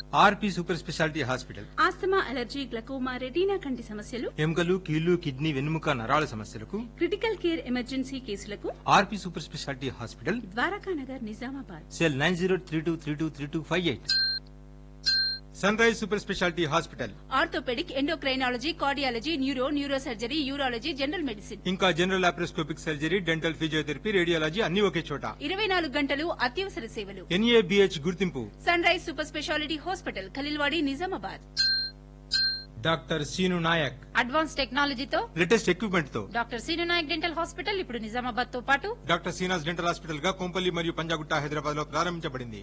ఆర్పి super speciality hospital asthma allergy glaucoma retina కంటి సమస్యలు ఎముకలు కీళ్లు కిడ్నీ వెన్నుముక నరాల సమస్యలకు క్రిటికల్ కేర్ ఎమర్జెన్సీ కేసులకు RP super speciality hospital Dwarakanagar Nizamabad cell nine zero three two three two three two five eight sunrise super speciality hospital orthopaedic endocrinology cardiology neuro neuro surgery urology general medicine ఇంకా general laparoscopic surgery dental physiotherapy radiology అన్ని ఒకే చోట ఇరవై నాలుగు గంటలు అత్యవసర సేవలు NABH గుర్తింపు sunrise super speciality hospital Khaleelwadi Nizamabad doctor Seenu Naik advance టెక్నాలజీతో లేటెస్ట్ ఎక్విప్మెంట్ తో doctor Seenu Naik dental hospital ఇప్పుడు నిజామాబాద్ తో పాటు డాక్టర్ సీనాస్ డెంటల్ హాస్పిటల్ గా కొంపల్లి మరియు పంజాగుట్ట హైదరాబాద్ లో ప్రారంభించబడింది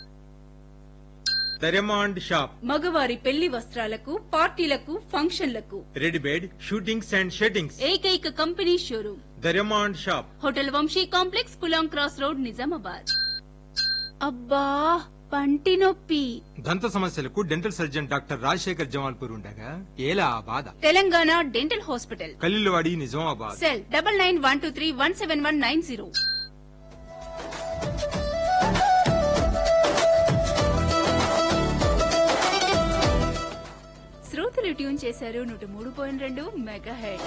దర్యమాండ్ షాప్ మగవారి పెళ్లి వస్త్రాలకు పార్టీలకు ఫంక్షన్లకు readymade suitings and shirtings ఏకైక కంపెనీ షోరూమ్ దర్యమాండ్ షాప్ హోటల్ వంశీ కాంప్లెక్స్ పులాం క్రాస్ రోడ్ నిజామాబాద్ అబ్బా పంటి నొప్పి దంత సమస్యలకు dental surgeon doctor Rajashekar Jamalpur ఉండగా ఏలా ఆ బాధ Telangana dental hospital Khaleelwadi Nizamabad cell double nine one two three one seven one nine zero శ్రోతలు ట్యూన్ చేశారు నూట మూడు పాయింట్ రెండు మెగా హెడ్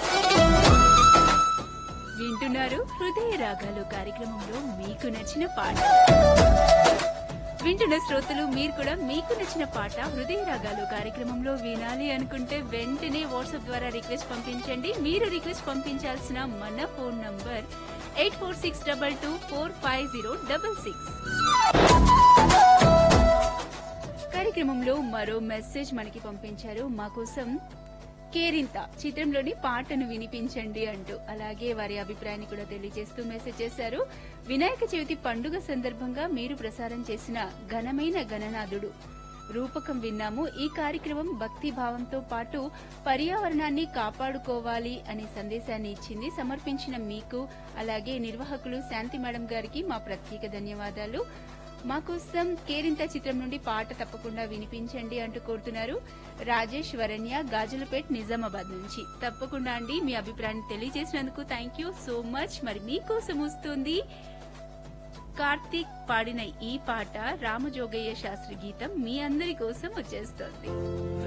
వింటున్నారు హృదయ రాగాలు కార్యక్రమంలో మీకు నచ్చిన పాట వింటున్న శ్రోతలు మీరు కూడా మీకు నచ్చిన పాట హృదయ రాగాలు కార్యక్రమంలో వినాలి అనుకుంటే వెంటనే వాట్సాప్ ద్వారా రిక్వెస్ట్ పంపించండి మీరు రిక్వెస్ట్ పంపించాల్సిన మన phone number eight four six double two four five zero double six కార్యక్రమంలో మరో మెసేజ్ మనకి పంపించారు మా కోసం కేరింత చిత్రంలోని పాటను వినిపించండి అంటూ అలాగే వారి అభిప్రాయాన్ని కూడా తెలియజేస్తూ మెసేజ్ చేశారు వినాయక చవితి పండుగ సందర్భంగా మీరు ప్రసారం చేసిన ఘనమైన గణనాథుడు రూపకం విన్నాము ఈ కార్యక్రమం భక్తి భావంతో పాటు పర్యావరణాన్ని కాపాడుకోవాలి అనే సందేశాన్ని ఇచ్చింది సమర్పించిన మీకు అలాగే నిర్వాహకులు శాంతి మేడం గారికి మా ప్రత్యేక ధన్యవాదాలు మా కోసం కేరింత చిత్రం నుండి పాట తప్పకుండా వినిపించండి అంటూ కోరుతున్నారు రాజేష్ వరణ్య గాజులపేట్ నిజామాబాద్ నుంచి తప్పకుండా అండి మీ అభిప్రాయాన్ని తెలియజేసినందుకు థ్యాంక్ యూ సో మచ్ మరి మీకోసం వస్తుంది కార్తీక్ పాడిన ఈ పాట రామజోగయ్య శాస్త్రి గీతం మీ అందరి కోసం వచ్చేస్తోంది